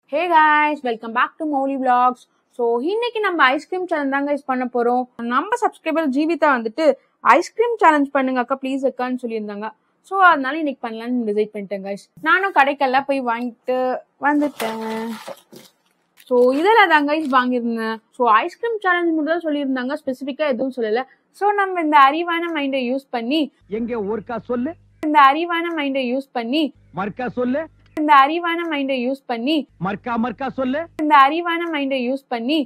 Hey guys welcome back to Mouli vlogs so இன்னைக்கு நம்ம ice cream challenge தாங்க guys பண்ண போறோம் நம்ம சப்ஸ்கிரைபர் ஜீவிதா வந்துட்டு ஐஸ்கிரீம் சேலஞ்ச் பண்ணுங்க அக்கா ப்ளீஸ் அக்கான்னு சொல்லியிருந்தாங்க ஸோ அதனால இன்னைக்கு பண்ணலாம்னு டிசைட் பண்ணிட்டேன் guys நானும் கடைக்கெல்லாம் போய் வாங்கிட்டு வந்துட்டேன் ஸோ இதெல்லாம் தான் guys வாங்கியிருந்தேன் ஸோ ஐஸ்கிரீம் சேலஞ்ச் மட்டும் தான் சொல்லியிருந்தாங்க ஸ்பெசிஃபிக்காக எதுவும் சொல்லலை ஸோ நம்ம இந்த அறிவான மைண்டை யூஸ் பண்ணி எங்க ஒருக்கா சொல்லு இந்த அறிவான மைண்டை யூஸ் பண்ணி மர்க்கா சொல்லு இந்த அறிவான மைண்டை யூஸ் பண்ணி மர்க்கா மர்க்கா சொல்லு இந்த அறிவான மைண்டை யூஸ் பண்ணி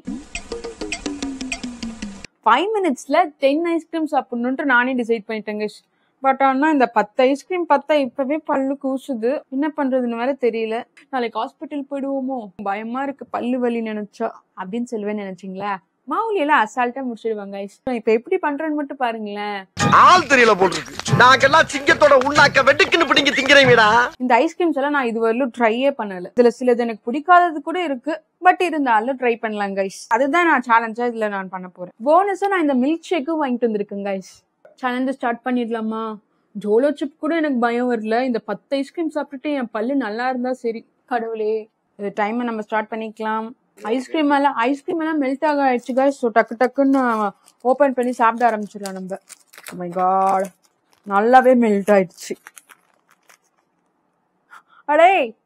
ஃபைவ் மினிட்ஸ்ல டென் ஐஸ்கிரீம் சாப்பிடணுன்ட்டு நானே டிசைட் பண்ணிட்டேங்க பட் ஆனா இந்த பத்து ஐஸ்கிரீம் பார்த்தா இப்பவே பல்லு கூசுது என்ன பண்றதுன்னு வேற தெரியல நாளைக்கு ஹாஸ்பிட்டல் போயிடுவோமோ பயமா இருக்கு பல்லு வலி நினைச்சா அப்படின்னு சொல்லுவேன் நினைச்சீங்களா மாவுலி எல்லாம் அசால்ட்டா முடிச்சிடுவாங்க guys. இப்ப எப்படி பண்றேன்னு மட்டும் பாருங்களேன் ஆள் தெரியல போல் இருக்கு நாங்கெல்லாம் சிங்கத்தோட உண்ணாக்க வெட்டுக்குன்னு பிடிங்க திங்கிறீங்கடா இந்த ஐஸ்கிரீம்ஸ் எல்லாம் நான் இதுவரையிலும் ட்ரையே பண்ணல இதுல சிலது எனக்கு பிடிக்காதது கூட இருக்கு பட் இருந்தாலும் ட்ரை பண்ணலாம் கைஸ் அதுதான் நான் சேலஞ்சா இதுல நான் பண்ண போறேன் போனஸா நான் இந்த மில்க் ஷேக்கும் வாங்கிட்டு வந்திருக்கேன் கைஸ் சேலஞ்சு ஸ்டார்ட் பண்ணிடலாமா ஜோலோ சிப் கூட எனக்கு பயம் வரல இந்த பத்து ஐஸ்கிரீம் சாப்பிட்டுட்டு என் பல்லு நல்லா இருந்தா சரி கடவுளே இது டைமை நம்ம ஸ்டார்ட் பண்ணிக்கலாம் ஐஸ்கிரீம் எல்லாம் ஐஸ்கிரீம் எல்லாம் மெல்ட் ஆக ஆயிடுச்சு guys ஸோ டக்கு டக்குன்னு ஓபன் பண்ணி சாப்பிட ஆரம்பிச்சிடலாம் நம்ம மை காட் நல்லாவே மெல்ட் ஆயிடுச்சு அடே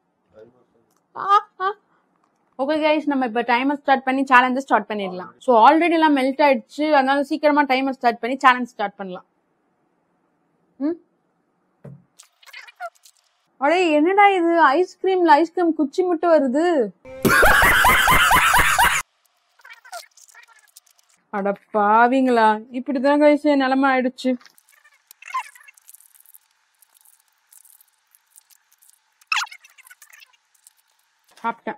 ஓகே கைஸ் நம்ம இப்போ டைமர் ஸ்டார்ட் பண்ணி சேலஞ்சை ஸ்டார்ட் பண்ணிடலாம் ஸோ ஆல்ரெடி எல்லாம் மெல்ட் ஆயிடுச்சு அதனால சீக்கிரமா டைமர் ஸ்டார்ட் பண்ணி சேலஞ்ச் ஸ்டார்ட் பண்ணலாம் ம் அடே என்னடா இது ஐஸ்கிரீம்ல ஐஸ்கிரீம் குச்சி மட்டும் வருது அட பாவிங்களா இப்படிதான் கைஸ் என் நிலைமை ஆயிடுச்சு சாப்பிட்டேன்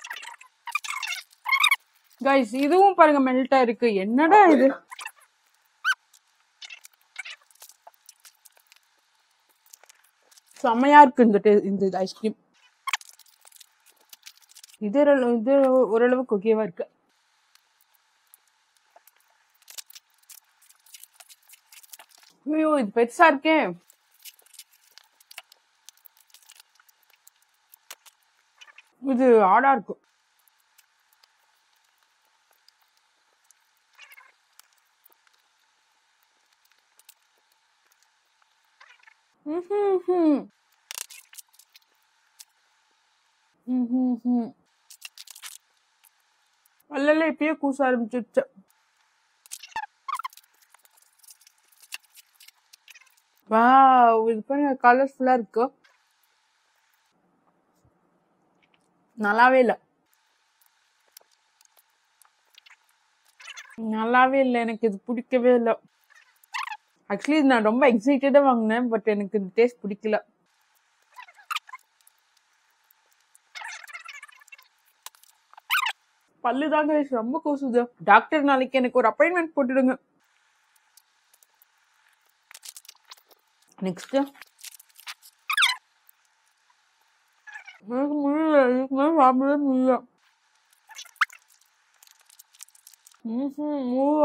கைஸ் இதுவும் பாருங்க மெல்ட்டா இருக்கு என்னடா இது செமையா இருக்கு இந்த டே- இந்த ஐஸ்கிரீம் இது ஓரளவு- இது ஓரளவுக்கு ஓகேவா இருக்கு ஐயோ இது பெருசா இருக்கே இது ஆடா இருக்கு ம்ஹும்ஹும். ம்ஹும்ஹும். அல்லல்ல இப்பயே கூச ஆரம்பிச்சிருச்சு வாவ் இது பாருங்க கலர்ஃபுல்லா இருக்கு நல்லாவே இல்ல நல்லாவே இல்ல எனக்கு இது பிடிக்கவே இல்ல ஆக்சுவலி நான் ரொம்ப எக்ஸைட்டடா வாங்கினேன் பட் எனக்கு இந்த டேஸ்ட் பிடிக்கல பல்லு தாங்க ரொம்ப கூசுது டாக்டர் நாளைக்கு எனக்கு ஒரு அப்பாயின்மெண்ட் போட்டுடுங்க நெக்ஸ்ட் எனக்கு முடியல இதுக்கு மேல சாப்பிடவே முடியல ம்ஹும், முடியல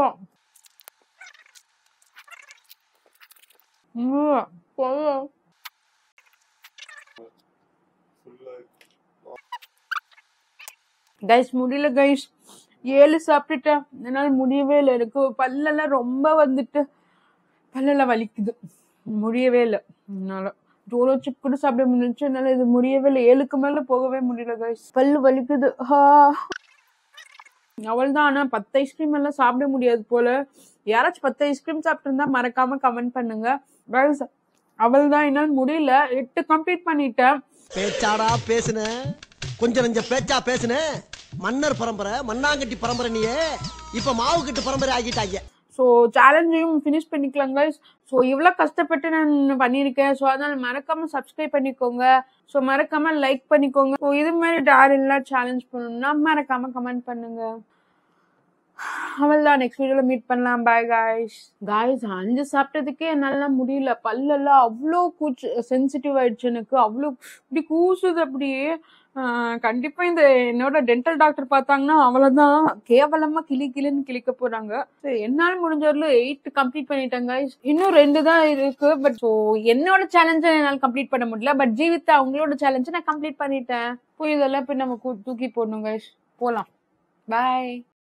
முடியல போதும். கைஸ் முடியல கைஸ் ஏழு சாப்பிட்டுட்டேன் என்னால முடியவே இல்லை எனக்கு பல்லெல்லாம் ரொம்ப வந்துட்டு பல்லெல்லாம் வலிக்குது முடியவே இல்லை என்னால ஜோலோ சிப் கூட சாப்பிட முடிஞ்சுச்சு என்னால இது முடியவே இல்லை ஏழுக்கு மேல போகவே முடியல கைஸ் பல்லு வலிக்குது அவள் தான் ஆனா பத்து ஐஸ்கிரீம் எல்லாம் சாப்பிட முடியாது போல யாராச்சும் பத்து ஐஸ்கிரீம் சாப்பிட்டு இருந்தா மறக்காம கமெண்ட் பண்ணுங்க கைஸ் அவள் தான் என்னால முடியல எட்டு கம்ப்ளீட் பண்ணிட்டேன் பேச்சாடா பேசுன கொஞ்சம் நெஞ்ச பேச்சா பேசுன மன்னர் பரம்பரை மண்ணாங்கட்டி பரம்பரை நீயே இப்ப மாவு கட்டு பரம்பரை ஆகிட்டாங்க ஸோ சேலஞ்சையும் ஃபினிஷ் பண்ணிக்கலாம் கைஸ் ஸோ இவ்வளோ கஷ்டப்பட்டு நான் பண்ணியிருக்கேன் ஸோ அதனால மறக்காம சப்ஸ்கிரைப் பண்ணிக்கோங்க ஸோ மறக்காம லைக் பண்ணிக்கோங்க ஸோ இது மாதிரி டேரெல்லாம் சேலஞ்ச் பண்ணணும்னா மறக்காம கமெண்ட் பண்ணுங்க அவள் தான் நெக்ஸ்ட் வீடியோல மீட் பண்ணலாம் பாய் காய்ஸ் காய்ஸ் அஞ்சு சாப்பிட்டதுக்கே என்னால முடியல பல்லெல்லாம் அவ்வளோ கூச்சு சென்சிட்டிவ் ஆயிடுச்சு எனக்கு அவ்வளோ இப்படி கூசுது அப்படியே ஆஹ் கண்டிப்பா இந்த என்னோட டென்டல் டாக்டர் பார்த்தாங்கன்னா அவ்வளவுதான் கேவலமா கிளி கிளின்னு கிளிக்க போறாங்க சரி, என்னால முடிஞ்ச வரலும் எயிட் கம்ப்ளீட் பண்ணிட்டேங்க இன்னும் ரெண்டு தான் இருக்கு பட் ஸோ என்னோட சேலஞ்சை என்னால் கம்ப்ளீட் பண்ண முடியல பட் ஜீவிதா அவங்களோட சேலஞ்சை நான் கம்ப்ளீட் பண்ணிட்டேன் போய் இதெல்லாம் போய் நம்ம கூ- தூக்கி போடணும் guys போலாம் பாய்